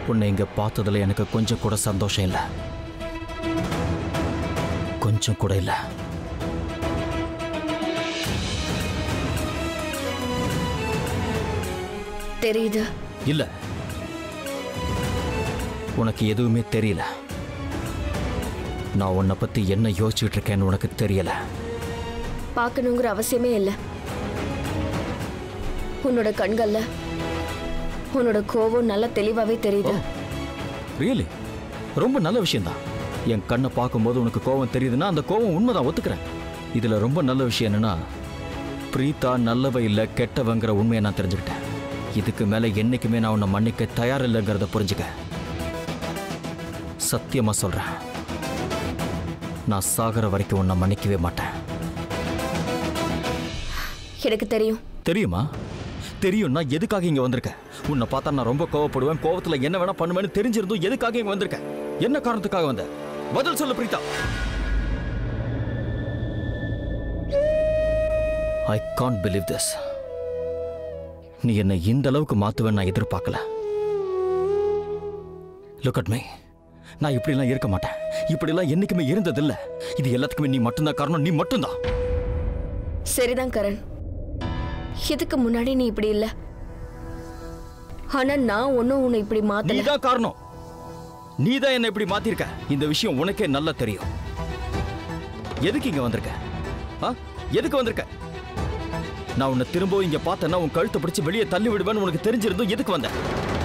உன்னை இங்க பார்த்ததுல எனக்கு கொஞ்சம் கூட சந்தோஷம் இல்லை கொஞ்சம் கூட இல்லை தெரியுது இல்ல உனக்கு எதுவுமே தெரியல நான் உன்னை பத்தி என்ன யோசிச்சுட்டு இருக்கேன்னு உனக்கு தெரியல பார்க்கணுங்கிற அவசியமே இல்லை உன்னோட கண்கள்ல உன்னோட கோவம் நல்லா தெளிவாவே தெரியுது ரியலி ரொம்ப நல்ல விஷயம்தான் என் கண்ணை பார்க்கும்போது உனக்கு கோவம் தெரியுதுன்னா அந்த கோவம் உண்மைதான் ஒத்துக்கிறேன் இதுல ரொம்ப நல்ல விஷயம் என்னன்னா பிரீதா நல்லவ இல்ல கெட்டவங்கிற உண்மையை நான் தெரிஞ்சுக்கிட்டேன் இதுக்கு மேல என்னைக்குமே நான் உன்னை மன்னிக்க தயார் இல்லைங்கிறத புரிஞ்சுக்க சத்தியமா சொல்றேன் நான் சாகிற வரைக்கும் உன்னை மன்னிக்கவே மாட்டேன் எனக்கு தெரியும் தெரியுமா தெரியும்னா எதுக்காக இங்க வந்திருக்க உன்னை பார்த்தா நான் ரொம்ப கோவப்படுவேன் கோவத்துல என்ன வேணா பண்ணுவேன்னு தெரிஞ்சிருந்தும் எதுக்காக இங்க வந்திருக்க என்ன காரணத்துக்காக வந்த பதில் சொல்லு Preetha I can't believe this நீ என்னை இந்த அளவுக்கு மாத்துவேன்னு நான் எதிர்பார்க்கல லுக் அட் மீ நான் இப்படிலாம் இருக்க மாட்டேன் இப்படிலாம் என்னைக்குமே இருந்ததில்ல இது எல்லாத்துக்குமே நீ மட்டும்தான் காரணம் நீ மட்டும்தான் சரிதான் கரண் இதுக்கு முன்னாடி நீ இப்படி இல்ல ஆனா நான் ஒன்னும் உன்னை இப்படி மாத்தல நீதான் காரணம் நீதான் என்ன இப்படி மாத்திருக்க இந்த விஷயம் உனக்கே நல்லா தெரியும் எதுக்கு இங்க வந்திருக்க ஆ? எதுக்கு வந்திருக்க நான் உன்னை திரும்பவும் இங்க பார்த்தேன்னா உன் கழுத்தை பிடிச்சு வெளியே தள்ளி விடுவேன்னு உனக்கு தெரிஞ்சிருந்தும் எதுக்கு வந்த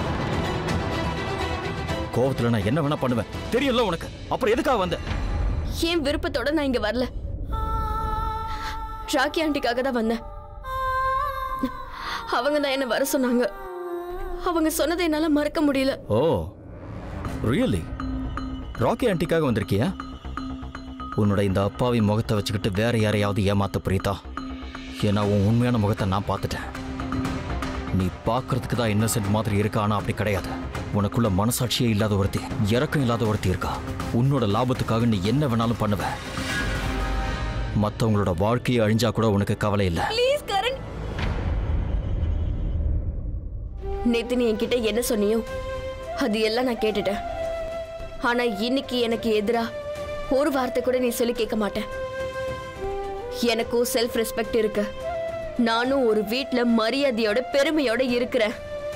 கோவத்துல நான் என்ன வேணா பண்ணுவேன் தெரியும்ல உனக்கு அப்புறம் எதுக்காக வந்த என் விருப்பத்தோட நான் இங்க வரல ராக்கி ஆண்டிக்காக தான் வந்தேன் அவங்க தான் என்ன வர சொன்னாங்க அவங்க சொன்னதை என்னால மறக்க முடியல ஓ ரியலி ராக்கி ஆண்டிக்காக வந்திருக்கியா உன்னோட இந்த அப்பாவி முகத்தை வச்சுக்கிட்டு வேற யாரையாவது ஏமாத்த புரியுதா ஏன்னா உன் உண்மையான முகத்தை நான் பார்த்துட்டேன் நீ பார்க்கறதுக்கு தான் இன்னசென்ட் மாதிரி இருக்கா ஆனா அப்படி கிடையாது உனக்குள்ள மனசாட்சியே இல்லாத ஒருத்தி இறக்கம் இல்லாத ஒருத்தி இருக்கா உன்னோட லாபத்துக்காக நீ என்ன வேணாலும் பண்ணுவ மற்றவங்களோட வாழ்க்கையை அழிஞ்சா கூட உனக்கு கவலை இல்லை ப்ளீஸ் கரண் நேத்து நீ என்கிட்ட என்ன சொன்னியோ அது எல்லாம் நான் கேட்டுட்டேன் ஆனா இன்னைக்கு எனக்கு எதிரா ஒரு வார்த்தை கூட நீ சொல்லி கேட்க மாட்டேன் எனக்கும் செல்ஃப் ரெஸ்பெக்ட் இருக்கு நானும் ஒரு வீட்ல மரியாதையோட பெருமையோட இருக்கிறேன்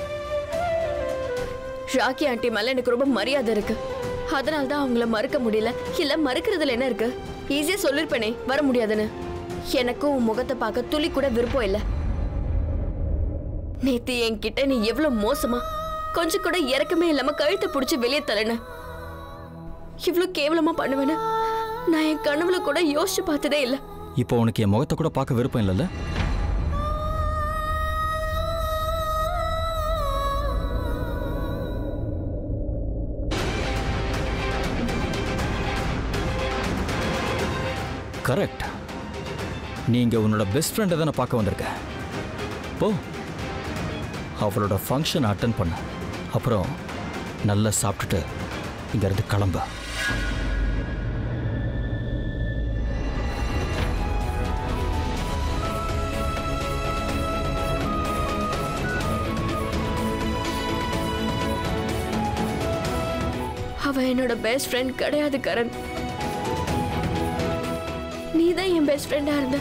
ராக்கி ஆண்டி மேல எனக்கு ரொம்ப மரியாதை இருக்கு அதனால தான் அவங்கள மறுக்க முடியல இல்ல மறுக்கிறதுல என்ன இருக்கு ஈஸியா சொல்லிருப்பேனே வர முடியாதுன்னு எனக்கும் உன் முகத்தை பார்க்க துளி கூட விருப்பம் இல்ல நேத்து என்கிட்ட நீ எவ்வளவு மோசமா கொஞ்சம் கூட இறக்கமே இல்லாம கழுத்தை பிடிச்சி வெளியே தள்ளன இவ்ளோ கேவலமா பண்ணுவேன்னு நான் என் கனவுல கூட யோசிச்சு பார்த்ததே இல்ல இப்போ உனக்கு என் முகத்தை கூட பார்க்க விருப்பம் இல்லைல்ல கரெக்ட் நீங்க உன்னோட பெஸ்ட் ஃப்ரெண்டை தானே பார்க்க வந்திருக்க போ அவளோட ஃபங்க்ஷன் அட்டன் பண்ண அப்புறம் நல்லா சாப்பிட்டுட்டு இங்கேருந்து கிளம்பு அவ என்னோட பெஸ்ட் ஃப்ரெண்ட் கிடையாது கரண் நீ தான் என் பெஸ்ட் ஃப்ரெண்டா இருந்த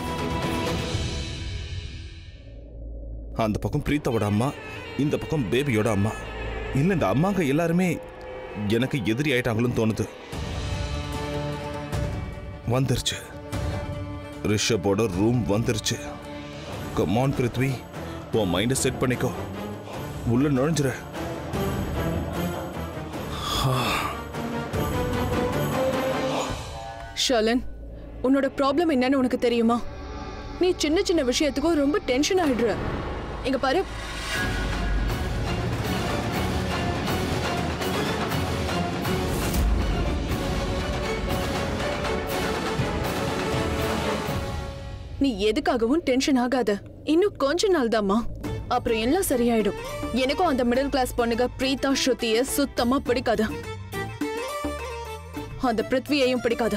அந்த பக்கம் பிரீத்தாவோட அம்மா இந்த பக்கம் பேபியோட அம்மா இல்லை இந்த அம்மாங்க எல்லாருமே எனக்கு எதிரி ஆயிட்டாங்களுன்னு தோணுது வந்துருச்சு ரிஷபோட ரூம் வந்துருச்சு கமான் பிருத்வி உன் மைண்டை செட் பண்ணிக்கோ உள்ள நுழைஞ்சிர ஷர்லன் உன்னோட ப்ராப்ளம் என்னன்னு உனக்கு தெரியுமா நீ சின்ன சின்ன விஷயத்துக்கும் ரொம்ப டென்ஷன் ஆயிடுற இங்க பாரு நீ எதுக்காகவும் டென்ஷன் ஆகாத இன்னும் கொஞ்ச நாள் தாம்மா அப்புறம் எல்லாம் சரியாயிடும் எனக்கும் அந்த மிடில் கிளாஸ் பொண்ணுங்க பிரீதா ஸ்ருதிய சுத்தமா பிடிக்காது அந்த பிருத்வியையும் பிடிக்காது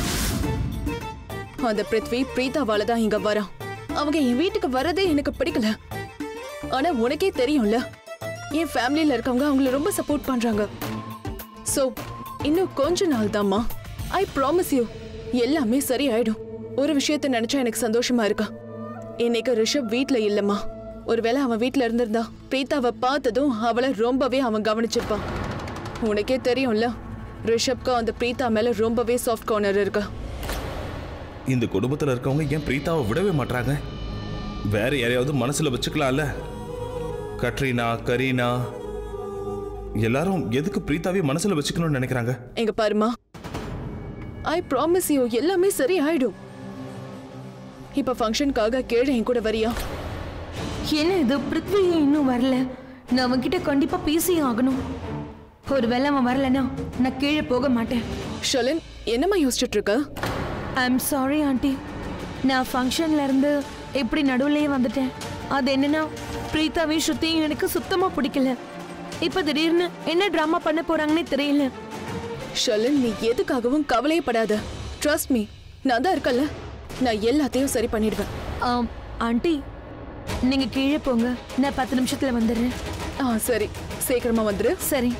அந்த பிருத்வி பிரீதாவால தான் இங்க வரான் அவங்க என் வீட்டுக்கு வரதே எனக்கு பிடிக்கல ஆனா உனக்கே தெரியும்ல என் ஃபேமிலியில இருக்கவங்க அவங்கள ரொம்ப சப்போர்ட் பண்றாங்க சோ இன்னும் கொஞ்ச நாள் தாம்மா ஐ ப்ராமிஸ் யூ எல்லாமே சரியாயிடும் ஒரு விஷயத்த நினைச்சா எனக்கு சந்தோஷமா இருக்கா இன்னைக்கு ரிஷப் வீட்ல இல்லம்மா ஒருவேளை அவன் வீட்ல இருந்திருந்தா பிரீத்தாவை பார்த்ததும் அவளை ரொம்பவே அவன் கவனிச்சிருப்பான் உனக்கே தெரியும்ல ரிஷப்க்கு அந்த பிரீத்தா மேல ரொம்பவே சாஃப்ட் கார்னர் இருக்கா இந்த குடும்பத்துல இருக்கவங்க ஏன் பிரீத்தாவை விடவே மாட்றாங்க வேற யாரையாவது மனசுல வச்சுக்கலாம்ல கட்ரீனா கரீனா எல்லாரும் எதுக்கு பிரீத்தாவே மனசுல வச்சுக்கணும்னு நினைக்கிறாங்க எங்க பாருமா ஐ ப்ராமிஸ் யூ எல்லாமே சரி ஆயிடும் இப்ப ஃபங்க்ஷனுக்காக கீழே என் கூட வரியா என்ன இது பிருத்வி இன்னும் வரல நான் அவன்கிட்ட கண்டிப்பா பேசியே ஆகணும் ஒருவேளை அவன் வரலனா நான் கீழே போக மாட்டேன் ஷலின் என்னம்மா யோசிச்சுட்டு இருக்க ஐ எம் சாரி ஆண்டி நான் ஃபங்க்ஷன்ல இருந்து எப்படி நடுவுலயே வந்துட்டேன் அது என்னன்னா பிரீத்தாவையும் ஸ்ருதியும் எனக்கு சுத்தமா பிடிக்கல இப்ப திடீர்னு என்ன டிராமா பண்ண போறாங்கன்னே தெரியல ஷலின் நீ எதுக்காகவும் கவலையே படாத ட்ரஸ்ட் மீ நான் தான் இருக்கல்ல நான் எல்லாத்தையும் சரி பண்ணிடுவேன் ஆம், ஆண்டி நீங்க கீழே போங்க நான் பத்து நிமிஷத்துல வந்துடுறேன் ஆ சரி சீக்கிரமா வந்துரு சரி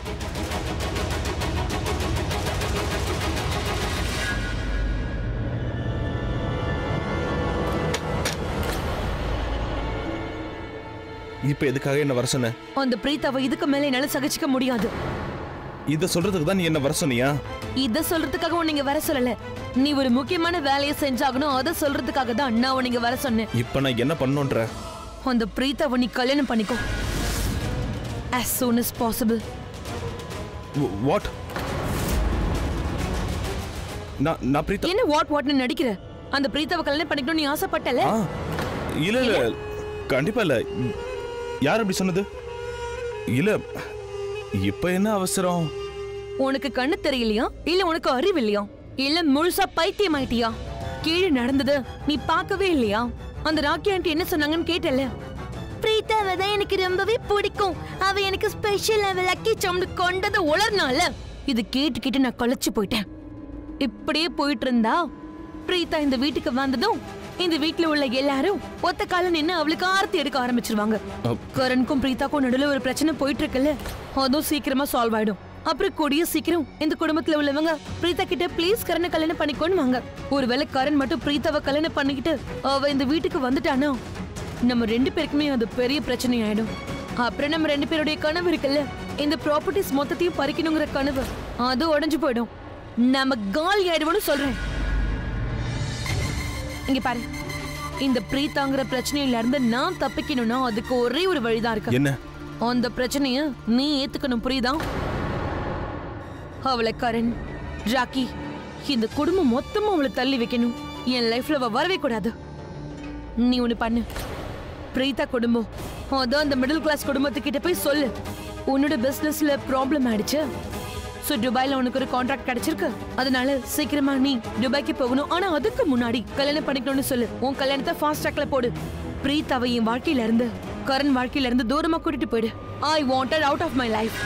இப்ப எதுக்காக என்ன வர சொன்ன அந்த பிரீத்தாவை இதுக்கு மேல என்னால சகிச்சுக்க முடியாது இதை சொல்றதுக்கு தான் நீ என்ன வர சொன்னியா இத சொல்றதுக்காக நீங்க வர சொல்லல நீ ஒரு முக்கியமான வேலையை செஞ்சாகணும் அதை சொல்றதுக்காக தான் நான் உன்னை வர சொன்னேன் இப்ப நான் என்ன பண்ணுன்ற அந்த பிரீத்தாவை நீ கல்யாணம் பண்ணிக்கோ as soon as possible what நான் நான் பிரீத்தா என்ன வாட் வாட்னு நடிக்கிற அந்த பிரீத்தாவை கல்யாணம் பண்ணிக்கணும் நீ ஆசைப்பட்டல ஆ இல்ல இல்ல கண்டிப்பா இல்ல யார் அப்படி சொன்னது இல்ல இப்ப என்ன அவசரம் உனக்கு கண்ணு தெரியலையா இல்ல உனக்கு அறிவு இல்லையா இல்ல முழுசா பைத்தியம் ஆயிட்டியா கீழே நடந்தது நீ பார்க்கவே இல்லையா அந்த ராக்கி ஆண்டி என்ன சொன்னாங்கன்னு கேட்டல பிரீத்தாவை தான் எனக்கு ரொம்பவே பிடிக்கும் அவ எனக்கு ஸ்பெஷல் அவ லக்கி சம்னு கொண்டதை உளர்னால இது கேட்டு கேட்டு நான் களைச்சு போயிட்டேன் இப்படியே போயிட்டு இருந்தா பிரீத்தா இந்த வீட்டுக்கு வந்ததும் இந்த வீட்ல உள்ள எல்லாரும் ஒத்த கால நின்னு அவளுக்கு ஆரத்தி எடுக்க ஆரம்பிச்சிருவாங்க அப்- கரனுக்கும் பிரீத்தாக்கும் நடுவுல ஒரு பிரச்சனை போயிட்டு இருக்குல்ல அதுவும் சீக்கிரமா சால்வ் ஆயிடும் அப்புறம் கூடிய சீக்கிரம் இந்த குடும்பத்துல உள்ளவங்க பிரீதா கிட்ட ப்ளீஸ் கரனை கல்யாணம் பண்ணிக்கோன்னு வாங்க ஒருவேளை கரண் மட்டும் பிரீத்தாவை கல்யாணம் பண்ணிக்கிட்டு அவ இந்த வீட்டுக்கு வந்துட்டானா நம்ம ரெண்டு பேருக்குமே அது பெரிய பிரச்சனை ஆயிடும் அப்புறம் நம்ம ரெண்டு பேருடைய கனவு இருக்குல்ல இந்த ப்ராப்பர்ட்டிஸ் மொத்தத்தையும் பறிக்கணுங்கிற கனவு அது உடைஞ்சு போயிடும் நம்ம காலி ஆயிடுவோம்னு சொல்றேன் இங்க பாரு இந்த பிரீத்தாங்கிற பிரச்சனையில இருந்து நான் தப்பிக்கணும்னா அதுக்கு ஒரே ஒரு வழிதான் இருக்கு என்ன அந்த பிரச்சனைய நீ ஏத்துக்கணும் புரியுதா அவளை கரண் ராக்கி இந்த குடும்பம் மொத்தமும் அவளை தள்ளி வைக்கணும் என் லைஃப்ல அவ வரவே கூடாது நீ ஒண்ணு பண்ணு பிரீதா குடும்பம் அதான் அந்த மிடில் கிளாஸ் குடும்பத்துக்கிட்ட போய் சொல்லு உன்னோட பிசினஸ்ல ப்ராப்ளம் ஆயிடுச்சு ஸோ துபாயில உனக்கு ஒரு கான்ட்ராக்ட் கிடைச்சிருக்கு அதனால சீக்கிரமா நீ துபாய்க்கு போகணும் ஆனா அதுக்கு முன்னாடி கல்யாணம் பண்ணிக்கணும்னு சொல்லு உன் கல்யாணத்தை ஃபாஸ்ட் ட்ராக்ல போடு பிரீத்தாவை என் வாழ்க்கையில இருந்து கரண் வாழ்க்கையில இருந்து தூரமா கூட்டிட்டு போயிடு I wanted out of my life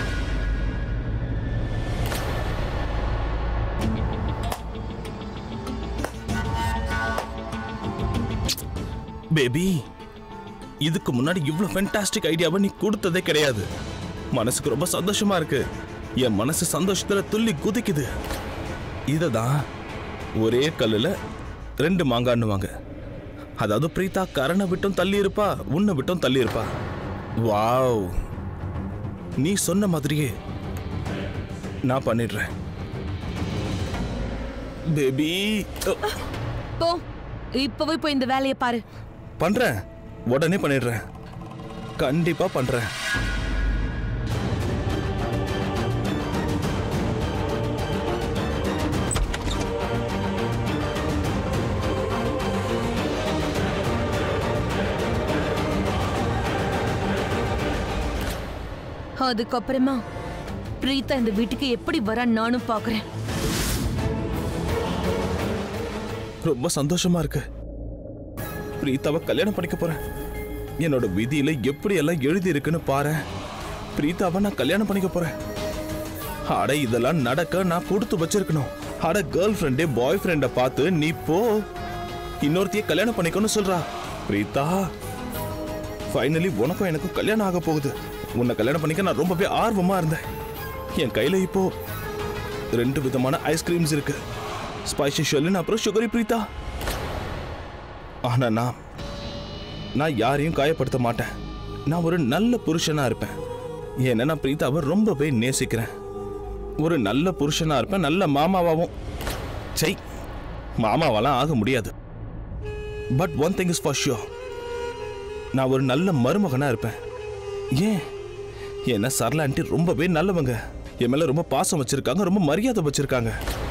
baby இதுக்கு முன்னாடி இவ்வளோ ஃபென்டாஸ்டிக் ஐடியாவை நீ கொடுத்ததே கிடையாது மனசுக்கு ரொம்ப சந்தோஷமா இருக்கு என் மனசு சந்தோஷத்துல துள்ளி குதிக்குது இதை தான் ஒரே கல்லுல ரெண்டு மாங்கான்னுவாங்க அதாவது பிரீதா கரணை விட்டும் தள்ளி இருப்பா உன்னை விட்டும் தள்ளி இருப்பா வாவ் நீ சொன்ன மாதிரியே நான் பண்ணிடுறேன் பேபி போ இப்பவே போய் இந்த வேலையை பாரு பண்றேன் உடனே பண்ணிடுறேன் கண்டிப்பா பண்றேன் அதுக்கப்புறமா பிரீதா இந்த வீட்டுக்கு எப்படி வரான்னு நானும் பாக்குறேன் ரொம்ப சந்தோஷமா இருக்கு பிரீத்தாவை கல்யாணம் பண்ணிக்க போறேன் என்னோட விதியில எப்படி எல்லாம் எழுதி இருக்குன்னு பாரு பிரீத்தாவை நான் கல்யாணம் பண்ணிக்க போறேன் அட இதெல்லாம் நடக்க நான் கொடுத்து வச்சிருக்கணும் அட கேர்ள் ஃப்ரெண்டே பாய் ஃப்ரெண்டை பார்த்து நீ போ இன்னொருத்தைய கல்யாணம் பண்ணிக்கணும்னு சொல்றா பிரீத்தா ஃபைனலி உனக்கும் எனக்கும் கல்யாணம் ஆக போகுது உன்னை கல்யாணம் பண்ணிக்க நான் ரொம்பவே ஆர்வமா இருந்தேன் என் கையில இப்போ ரெண்டு விதமான ஐஸ்கிரீம்ஸ் இருக்கு ஸ்பைசி ஷெல்லின் அப்புறம் சுகரி பிரீதா ஆனா நான் நான் யாரையும் காயப்படுத்த மாட்டேன் நான் ஒரு நல்ல புருஷனா இருப்பேன் ஏன்னா நான் பிரீதாவை ரொம்பவே நேசிக்கிறேன் ஒரு நல்ல புருஷனா இருப்பேன் நல்ல மாமாவாவும் சை மாமாவாலாம் ஆக முடியாது but one thing is for sure நான் ஒரு நல்ல மருமகனா இருப்பேன் ஏன் ஏன்னா சரளா ஆண்டி ரொம்பவே நல்லவங்க என் மேல ரொம்ப பாசம் வச்சிருக்காங்க ரொம்ப மரியாதை வச்சிருக்காங்க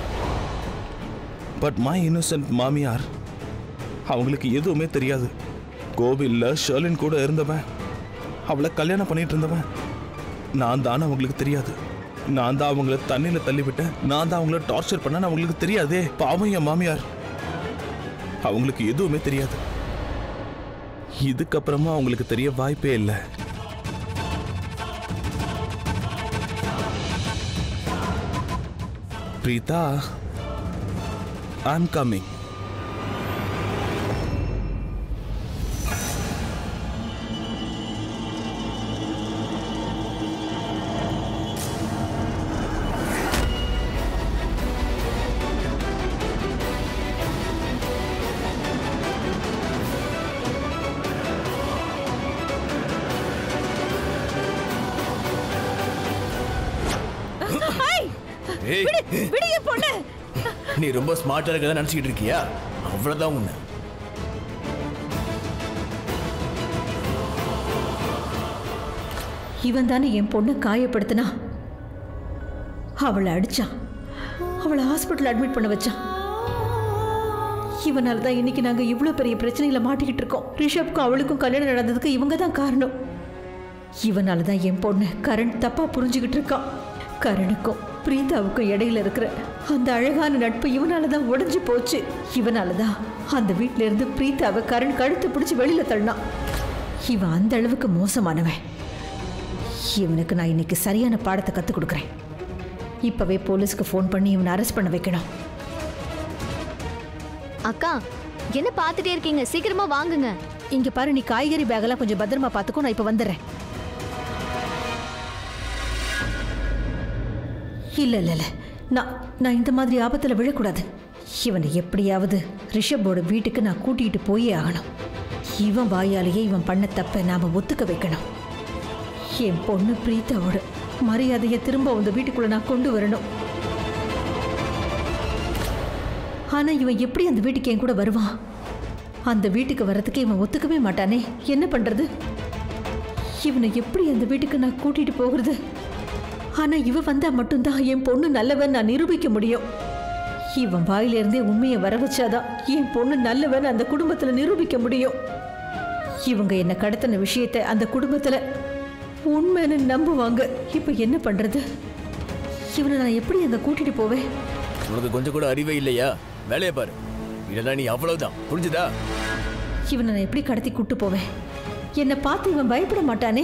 பட் மை இன்னோசென்ட் மாமியார் அவங்களுக்கு எதுவுமே தெரியாது கோவில்ல ஷர்லின் கூட இருந்தவன் அவளை கல்யாணம் பண்ணிட்டு இருந்தவன் நான் தான் அவங்களுக்கு தெரியாது நான் தான் அவங்கள தண்ணியில தள்ளி விட்டேன் நான் தான் அவங்கள டார்ச்சர் பண்ண அவங்களுக்கு தெரியாதே பாவம் என் மாமியார் அவங்களுக்கு எதுவுமே தெரியாது இதுக்கப்புறமா அவங்களுக்கு தெரிய வாய்ப்பே இல்லை பிரீதா ஐம் கம்மிங் ஏய் விடுங்க பொண்ணு நீ ரொம்ப ஸ்மார்ட்டா இருக்கதா நினைச்சிட்டு இருக்கியா அவ்வளவுதான் உன்னை இவன் தானே என் பொண்ணை காயப்படுத்தினா அவளை அடிச்சான் அவளை ஹாஸ்பிட்டல் அட்மிட் பண்ண வச்சான் இவனால தான் இன்னைக்கு நாங்க இவ்வளோ பெரிய பிரச்சனையில மாட்டிக்கிட்டு இருக்கோம் ரிஷப்க்கும் அவளுக்கும் கல்யாணம் நடந்ததுக்கு இவங்க தான் காரணம் இவனால தான் என் பொண்ணு கரண் தப்பா புரிஞ்சுக்கிட்டு இருக்கான் கரணுக்கும் பிரீதாவுக்கும் இடையில இருக்கிற அந்த அழகான நட்பு இவனால தான் உடைஞ்சு போச்சு இவனால தான் அந்த வீட்ல இருந்து பிரீதாவை கரண் கழுத்து பிடிச்சி வெளியில தள்ளினான் இவன் அந்த அளவுக்கு மோசமானவன் இவனுக்கு நான் இன்னைக்கு சரியான பாடத்தை கற்றுக் கொடுக்குறேன் இப்போவே போலீஸ்க்கு ஃபோன் பண்ணி இவனை அரெஸ்ட் பண்ண வைக்கணும் அக்கா என்ன பார்த்துட்டே இருக்கீங்க சீக்கிரமா வாங்குங்க இங்க பாரு நீ காய்கறி பேக்கெல்லாம் கொஞ்சம் பத்திரமா பார்த்துக்கோ நான் இப்போ வந்துடுறேன் இல்லை இல்லை இல்லை நான் நான் இந்த மாதிரி ஆபத்தில் விழக்கூடாது இவனை எப்படியாவது ரிஷப்போட வீட்டுக்கு நான் கூட்டிகிட்டு போயே ஆகணும் இவன் வாயாலேயே இவன் பண்ண தப்பை நாம் ஒத்துக்க வைக்கணும் என் பொண்ணு பிரீத்தாவோட மரியாதையை திரும்ப அந்த வீட்டுக்குள்ள நான் கொண்டு வரணும் ஆனா இவன் எப்படி அந்த வீட்டுக்கு என் கூட வருவான் அந்த வீட்டுக்கு வர்றதுக்கு இவன் ஒத்துக்கவே மாட்டானே என்ன பண்றது இவனை எப்படி அந்த வீட்டுக்கு நான் கூட்டிட்டு போகிறது ஆனா இவ வந்தா மட்டும்தான் என் பொண்ணு நல்லவன் நான் நிரூபிக்க முடியும் இவன் வாயிலிருந்தே உண்மையை வர வச்சாதான் என் பொண்ணு நல்லவன் அந்த குடும்பத்துல நிரூபிக்க முடியும் இவங்க என்ன கடத்தின விஷயத்தை அந்த குடும்பத்துல உண்மைன்னு நம்புவாங்க இப்ப என்ன பண்றது இவனை நான் எப்படி அங்க கூட்டிட்டு போவேன் உனக்கு கொஞ்சம் கூட அறிவே இல்லையா வேலையை பாரு இல்லைன்னா நீ அவ்வளவுதான் புரிஞ்சுதா இவனை நான் எப்படி கடத்தி கூட்டு போவேன் என்னை பார்த்து இவன் பயப்பட மாட்டானே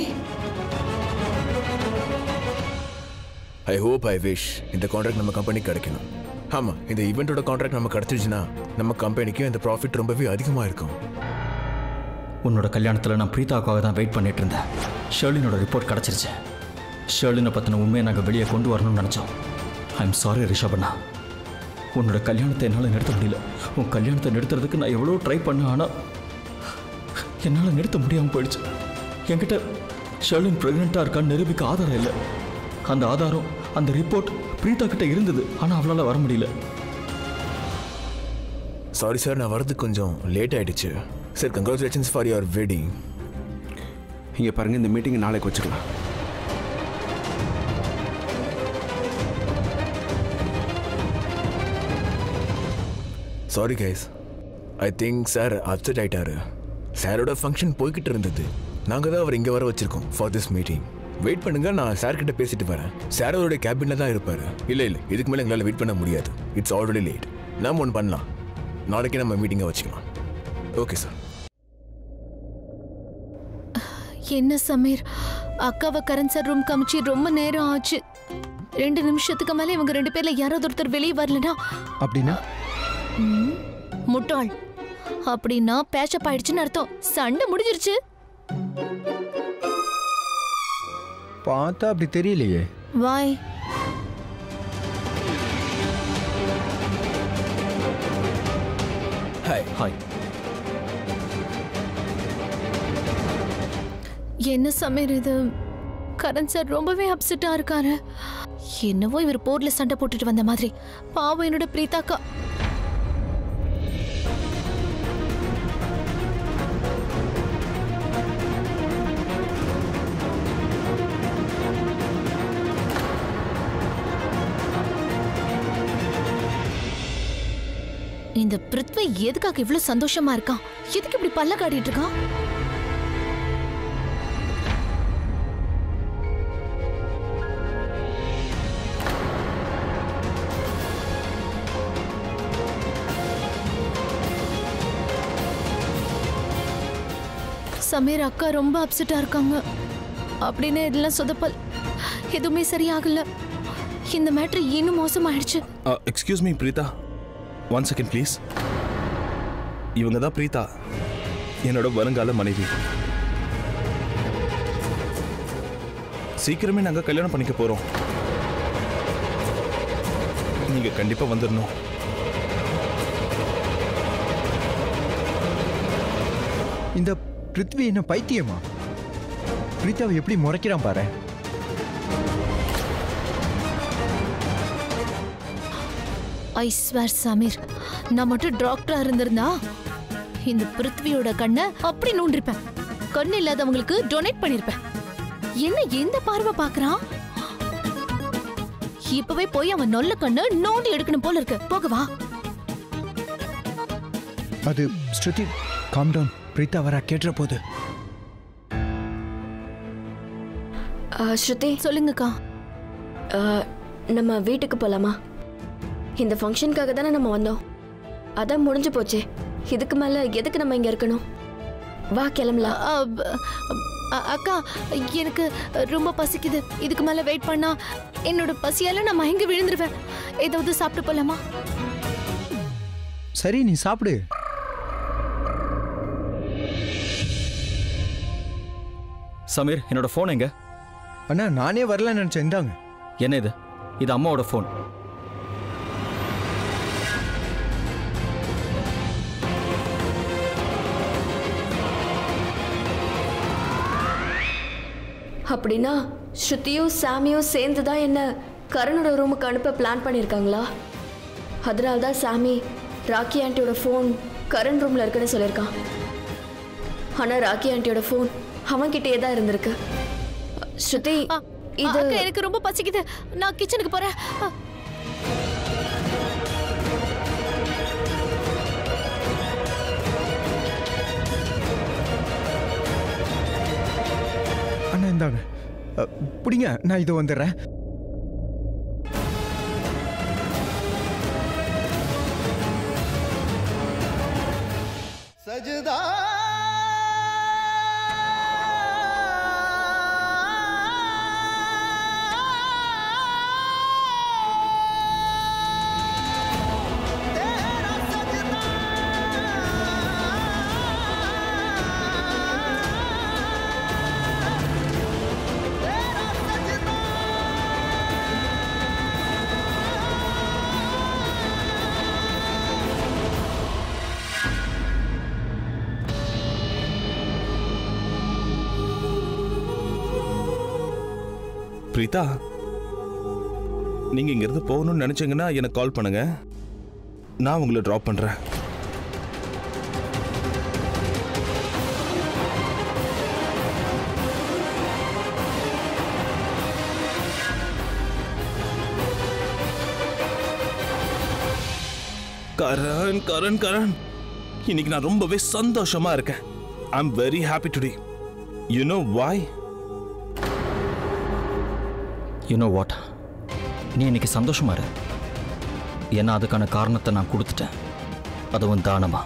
ஐ ஹோப் ஐ விஷ் இந்த கான்ட்ராக்ட் நம்ம கம்பெனிக்கு கிடைக்கணும் ஆமா இந்த ஈவெண்ட்டோட கான்ட்ராக்ட் நம்ம கிடைச்சிருச்சுன்னா நம்ம கம்பெனிக்கு இந்த ப்ராஃபிட் ரொம்பவே அதிகமா இருக்கும் உன்னோட கல்யாணத்தில் நான் பிரீதாவுக்காக தான் வெயிட் பண்ணிட்டு இருந்தேன் ஷர்லினோட ரிப்போர்ட் கிடச்சிருச்சு ஷர்லினை பற்றின உண்மையை நாங்கள் வெளியே கொண்டு வரணும்னு நினச்சோம் ஐம் சாரி ரிஷபண்ணா உன்னோட கல்யாணத்தை என்னால் நிறுத்த முடியல உன் கல்யாணத்தை நிறுத்துறதுக்கு நான் எவ்வளோ ட்ரை பண்ணேன் ஆனால் என்னால் நிறுத்த முடியாமல் போயிடுச்சு என்கிட்ட ஷர்லின் ப்ரெக்னெண்ட்டாக இருக்கான்னு நிரூபிக்க ஆதாரம் இல்லை அந்த ஆதாரம் அந்த ரிப்போர்ட் பிரீதா கிட்ட இருந்தது ஆனால் அவளால் வர முடியல சாரி சார் நான் வரதுக்கு கொஞ்சம் லேட் ஆயிடுச்சு sir congratulations for your wedding இங்கே பாருங்க இந்த மீட்டிங் நாளைக்கு வச்சுக்கலாம் sorry guys I think sir upset ஆயிட்டாரு சாரோட ஃபங்க்ஷன் போய்கிட்டு இருந்தது நாங்கள் தான் அவர் இங்கே வர வச்சிருக்கோம் ஃபார் திஸ் மீட்டிங் வெயிட் பண்ணுங்க நான் சார் கிட்ட பேசிட்டு வரேன் சார் அவருடைய கேபினில் தான் இருப்பாரு இல்லை இல்லை இதுக்கு மேலே எங்களால் வெயிட் பண்ண முடியாது இட்ஸ் ஆல்ரெடி லேட் நாம ஒன்று பண்ணலாம் நாளைக்கே நம்ம மீட்டிங்கை வச்சுக்கலாம் ஓகே சார் என்ன சமீர் அக்காவை கரண் சார் ரூம் காமிச்சு ரொம்ப நேரம் ஆச்சு ரெண்டு நிமிஷத்துக்கு மேல இவங்க ரெண்டு பேர்ல யாராவது ஒருத்தர் வெளியே வரலனா அப்படின்னா ம், முட்டாள் அப்படின்னா பேச்சப் ஆயிடுச்சுன்னு அர்த்தம் சண்டை முடிஞ்சிருச்சு பார்த்தா அப்படி தெரியலையே வாய் ஹாய் ஹாய் என்ன சமீர் இது கரண் சார் ரொம்பவே அப்செட்டா இருக்காரு என்னவோ இவர் போர்ல சண்டை போட்டுட்டு வந்த மாதிரி பாவம் என்னோட பிரீதாக்கா இந்த பிருத்வி எதுக்காக இவ்வளவு சந்தோஷமா இருக்கான் எதுக்கு இப்படி பல்ல காட்டிட்டு இருக்கான் சமீர் அக்கா ரொம்ப அப்செட்டா இருக்காங்க அப்படின்னு இதெல்லாம் சொதப்பல் எதுவுமே சரியாகல இந்த மேட்ரு இன்னும் மோசமாயிடுச்சு excuse me Preetha one second please இவங்க தான் பிரீதா என்னோட வருங்கால மனைவி சீக்கிரமே நாங்க கல்யாணம் பண்ணிக்க போறோம் நீங்க கண்டிப்பா வந்துடணும் இந்த பிருத்வி என்ன பைத்தியமா பிரீத்தாவை எப்படி முறைக்கிறான் பாரு ஐ ஸ்வேர் சமீர் நான் மட்டும் டாக்டரா இருந்திருந்தா இந்த பிருத்வியோட கண்ணை அப்படி நோண்டிருப்பேன் கண் இல்லாதவங்களுக்கு டொனேட் பண்ணிருப்பேன் என்ன எந்த பார்வை பார்க்கறான் இப்பவே போய் அவன் நொல்ல கண்ணு நோண்டி எடுக்கணும் போல இருக்கு போகவா அது ஸ்ருதி காம் டவுன் பிரீத்தா வரா கேட்டுற போது ஸ்ருதி சொல்லுங்கக்கா நம்ம வீட்டுக்கு போலாமா இந்த ஃபங்க்ஷனுக்காக தானே நம்ம வந்தோம் அதான் முடிஞ்சு போச்சே இதுக்கு மேல எதுக்கு நம்ம இங்க இருக்கணும் வா கிளம்பலாம் அ, அ, அக்கா எனக்கு ரொம்ப பசிக்குது இதுக்கு மேல வெயிட் பண்ணா என்னோட பசியால நான் மயங்கி விழுந்துருவேன் ஏதாவது சாப்பிட்டு போலாமா சரி நீ சாப்பிடு சமீர் என்னோட ஃபோன் எங்க அண்ணா நானே வரலன்னு நினைச்சேன் இந்தாங்க என்ன இது இது அம்மாவோட ஃபோன் அப்படின்னா ஸ்ருதியும் சாமியும் சேர்ந்து தான் என்ன கருணோட ரூமுக்கு அனுப்ப பிளான் பண்ணியிருக்காங்களா அதனால தான் சாமி ராக்கி ஆண்டியோட ஃபோன் கரண் ரூமில் இருக்குன்னு சொல்லியிருக்கான் ஆனால் ராக்கி ஆண்டியோட ஃபோன் அவன்கிட்டயே தான் இருந்திருக்கு ஸ்ருதி அ, இது அக்கா எனக்கு ரொம்ப பசிக்குது நான் கிச்சனுக்கு போறேன் அ, அண்ணா இந்தாங்க அ, பிடிங்க நான் இது வந்துடுறேன் பிரீதா நீங்க இங்கிருந்து போகணும்னு நினைச்சீங்கன்னா எனக்கு கால் பண்ணுங்க நான் உங்களை ட்ராப் பண்றேன் கரண் கரண் கரண் இன்னைக்கு நான் ரொம்பவே சந்தோஷமா இருக்கேன் I am very happy today you know why you know what நீ இன்னைக்கு சந்தோஷமா இரு ஏன்னா அதுக்கான காரணத்தை நான் கொடுத்துட்டேன் அதுவும் தானமா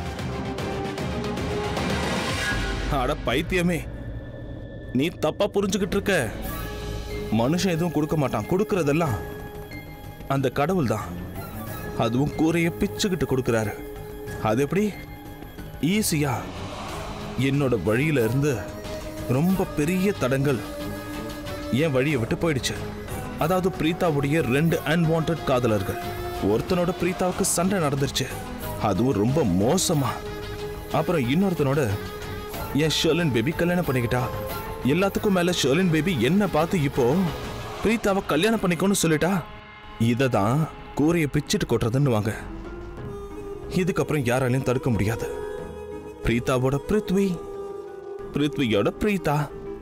அட பைத்தியமே நீ தப்பா புரிஞ்சுக்கிட்டு இருக்க மனுஷன் எதுவும் கொடுக்க மாட்டான் கொடுக்கறதெல்லாம் அந்த கடவுள் தான் அதுவும் கூரைய பிச்சுக்கிட்டு கொடுக்கறாரு அது எப்படி ஈஸியா என்னோட வழியில இருந்து ரொம்ப பெரிய தடங்கள் என் வழியை விட்டு போயிடுச்சு அதாவது பிரீதாவுடைய ரெண்டு அன்வான்ட் காதலர்கள் ஒருத்தனோட பிரீதாவுக்கு சண்டை நடந்துருச்சு அதுவும் ரொம்ப மோசமா அப்புறம் இன்னொருத்தனோட என் ஷர்லின் பேபி கல்யாணம் பண்ணிக்கிட்டா எல்லாத்துக்கும் மேல ஷர்லின் பேபி என்ன பார்த்து இப்போ பிரீதாவை கல்யாணம் பண்ணிக்கோன்னு சொல்லிட்டா இதை தான் கூரையை பிச்சிட்டு கொட்டுறதுன்னு வாங்க இதுக்கப்புறம் யாராலையும் தடுக்க முடியாது பிரீதாவோட பிருத்வி பிருத்வியோட பிரீதா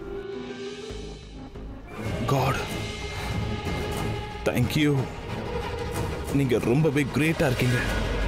காட் தேங்க்யூ நீங்க ரொம்பவே கிரேட்டா இருக்கீங்க